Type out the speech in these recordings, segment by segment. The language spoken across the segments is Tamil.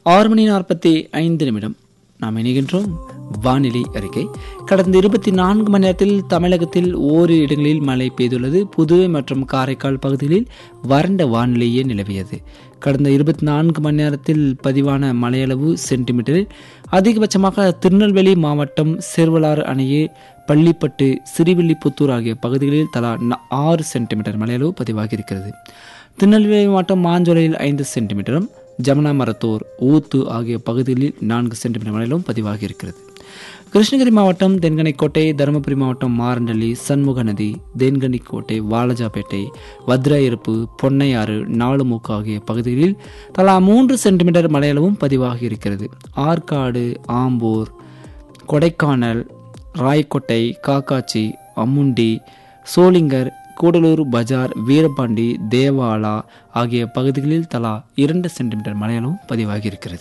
ஆறு மணி நாற்பத்தி ஐந்து நிமிடம் நாம் இணைகின்றோம் வானிலை அறிக்கை கடந்த இருபத்தி நான்கு மணி நேரத்தில் தமிழகத்தில் ஓரிரு இடங்களில் மழை பெய்துள்ளது புதுவை மற்றும் காரைக்கால் பகுதிகளில் வறண்ட வானிலையே நிலவியது கடந்த இருபத்தி நான்கு மணி நேரத்தில் பதிவான மழையளவு சென்டிமீட்டரில் அதிகபட்சமாக திருநெல்வேலி மாவட்டம் சேர்வலாறு அணையே பள்ளிப்பட்டு சிறுவில்லிபுத்தூர் ஆகிய பகுதிகளில் தலா ந- ஆறு சென்டிமீட்டர் மழையளவு பதிவாகியிருக்கிறது திருநெல்வேலி மாவட்டம் மாஞ்சோலையில் ஐந்து சென்டிமீட்டரும் ஜமுனா மரத்தூர் ஊத்து ஆகிய பகுதிகளில் நான்கு சென்டிமீட்டர் மழையிலும் பதிவாகி இருக்கிறது கிருஷ்ணகிரி மாவட்டம் தென்கனிக்கோட்டை தருமபுரி மாவட்டம் மாரண்டள்ளி சண்முக நதி தேன்கனிக்கோட்டை வாலஜாபேட்டை வத்ராயிருப்பு பொன்னையாறு நாலுமூக்கு ஆகிய பகுதிகளில் தலா மூன்று சென்டிமீட்டர் மழையளவும் பதிவாகி இருக்கிறது ஆற்காடு ஆம்பூர் கொடைக்கானல் ராயக்கோட்டை காக்காச்சி அம்முண்டி சோளிங்கர் கூடலூர் பஜார் வீரபாண்டி தேவாலா ஆகிய பகுதிகளில் தலா இரண்டு சென்டிமீட்டர் மழையளவும் பதிவாகி இருக்கிறது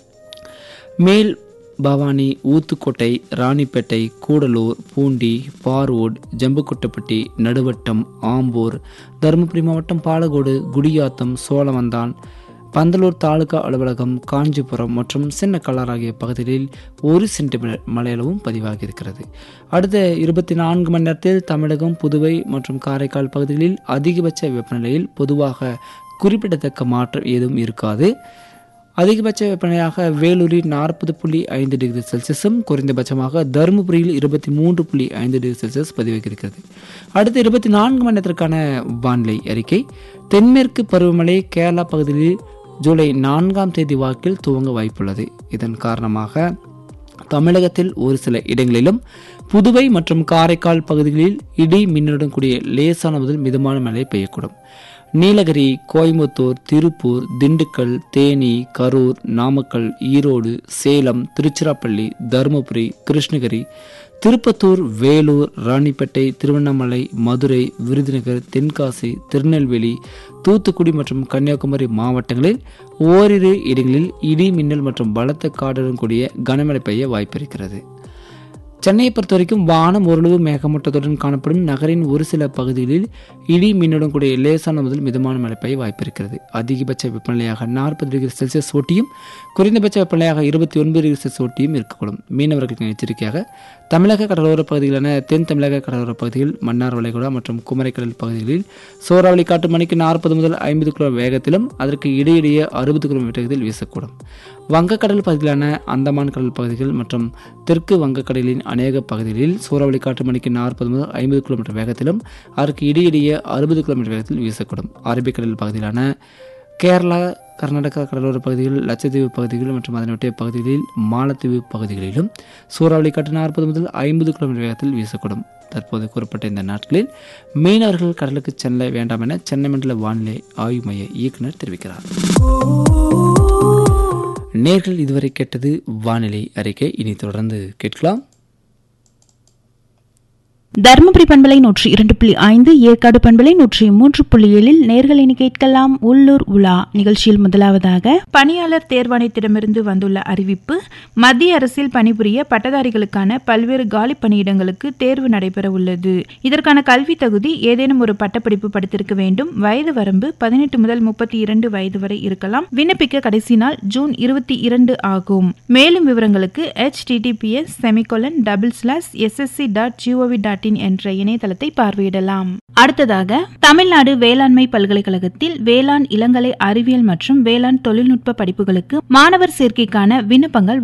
மேல் பவானி ஊத்துக்கோட்டை ராணிப்பேட்டை கூடலூர் பூண்டி பார்வோட் ஜம்புக்குட்டப்பட்டி நடுவட்டம் ஆம்பூர் தருமபுரி மாவட்டம் பாலக்கோடு குடியாத்தம் சோழவந்தான் பந்தலூர் தாலுகா அலுவலகம் காஞ்சிபுரம் மற்றும் சின்னக்கல்லார் ஆகிய பகுதிகளில் ஒரு சென்டிமீட்டர் மழையளவும் பதிவாகி இருக்கிறது அடுத்த இருபத்தி நான்கு மணி நேரத்தில் தமிழகம் புதுவை மற்றும் காரைக்கால் பகுதிகளில் அதிகபட்ச வெப்பநிலையில் பொதுவாக குறிப்பிடத்தக்க மாற்றம் ஏதும் இருக்காது அதிகபட்ச வெப்பநிலையாக வேலூரில் நாற்பது புள்ளி ஐந்து டிகிரி செல்சியஸும் குறைந்தபட்சமாக தருமபுரியில் இருபத்தி மூன்று புள்ளி ஐந்து டிகிரி செல்சியஸ் பதிவாகியிருக்கிறது அடுத்த இருபத்தி நான்கு மணி நேரத்திற்கான வானிலை அறிக்கை தென்மேற்கு பருவமழை கேரளா பகுதியில் ஜூலை நான்காம் தேதி வாக்கில் துவங்க வாய்ப்புள்ளது இதன் காரணமாக தமிழகத்தில் ஒரு சில இடங்களிலும் புதுவை மற்றும் காரைக்கால் பகுதிகளில் இடி மின்னலுடன் கூடிய லேசான முதல் மிதமான மழை பெய்யக்கூடும் நீலகிரி கோயம்புத்தூர் திருப்பூர் திண்டுக்கல் தேனி கரூர் நாமக்கல் ஈரோடு சேலம் திருச்சிராப்பள்ளி தருமபுரி கிருஷ்ணகிரி திருப்பத்தூர் வேலூர் ராணிப்பேட்டை திருவண்ணாமலை மதுரை விருதுநகர் தென்காசி திருநெல்வேலி தூத்துக்குடி மற்றும் கன்னியாகுமரி மாவட்டங்களில் ஓரிரு இடங்களில் இடி மின்னல் மற்றும் பலத்த காற்றுடன் கூடிய கனமழை பெய்ய வாய்ப்பிருக்கிறது சென்னையை பொறுத்த வரைக்கும் வானம் ஓரளவு மேகமூட்டத்துடன் காணப்படும் நகரின் ஒரு சில பகுதிகளில் இடி மின்னுடன் கூடிய லேசான முதல் மிதமான மழை பெய்ய வாய்ப்பிருக்கிறது அதிகபட்ச வெப்பநிலையாக நாற்பது டிகிரி செல்சியஸ் ஒட்டியும் குறைந்தபட்ச வெப்பநிலையாக இருபத்தி ஒன்பது டிகிரி செல்சியஸ் ஒட்டியும் இருக்கக்கூடும் மீனவர்களுக்கு எச்சரிக்கையாக தமிழக கடலோர பகுதிகளான தென் தமிழக கடலோர பகுதிகள் மன்னார் வளைகுடா மற்றும் குமரிக்கடல் பகுதிகளில் சூறாவளி காற்று மணிக்கு நாற்பது முதல் ஐம்பது கிலோ வேகத்திலும் அதற்கு இடையிடையே அறுபது கிலோமீட்டர் வேகத்தில் வீசக்கூடும் வங்கக்கடல் பகுதியிலான அந்தமான் கடல் பகுதிகள் மற்றும் தெற்கு வங்கக்கடலின் அநேக பகுதிகளில் சூறாவளி காற்று மணிக்கு நாற்பது முதல் ஐம்பது கிலோமீட்டர் வேகத்திலும் அதற்கு இடையிடையே அறுபது கிலோமீட்டர் வேகத்தில் வீசக்கூடும் அரபிக்கடல் பகுதியிலான கேரளா கர்நாடகா கடலோர பகுதிகள் லட்சத்தீவு பகுதிகள் மற்றும் அதனொட்டிய பகுதிகளில் மாலத்தீவு பகுதிகளிலும் சூறாவளி காற்று நாற்பது முதல் ஐம்பது கிலோமீட்டர் வேகத்தில் வீசக்கூடும் தற்போது கூறப்பட்ட இந்த நாட்களில் மீனவர்கள் கடலுக்கு செல்ல வேண்டாம் என சென்னை மண்டல வானிலை ஆய்வு மைய இயக்குனர் தெரிவிக்கிறார் நேர்கள் இதுவரை கேட்டது வானிலை அறிக்கை இனி தொடர்ந்து கேட்கலாம் தருமபுரி பண்பலை நூற்றி இரண்டு புள்ளி ஐந்து ஏற்காடு பண்பலை நூற்றி மூன்று புள்ளி ஏழில் நேர்களினி கேட்கலாம் உள்ளூர் உலா நிகழ்ச்சியில் முதலாவதாக பணியாளர் தேர்வாணையத்திடமிருந்து வந்துள்ள அறிவிப்பு மத்திய அரசில் பணிபுரிய பட்டதாரிகளுக்கான பல்வேறு காலி பணியிடங்களுக்கு தேர்வு நடைபெற உள்ளது இதற்கான கல்வி தகுதி ஏதேனும் ஒரு பட்டப்படிப்பு படித்திருக்க வேண்டும் வயது வரம்பு பதினெட்டு முதல் முப்பத்தி இரண்டு வயது வரை இருக்கலாம் விண்ணப்பிக்க கடைசி நாள் ஜூன் இருபத்தி இரண்டு ஆகும் மேலும் விவரங்களுக்கு https semicolon double slash SSC dot GOV dot in என்ற இணையதளத்தை பார்வையிடலாம் அடுத்ததாக தமிழ்நாடு வேளாண்மை பல்கலைக்கழகத்தில் வேளாண் இளங்கலை அறிவியல் மற்றும் வேளாண் தொழில்நுட்ப படிப்புகளுக்கு மாணவர் சேர்க்கைக்கான விண்ணப்பங்கள்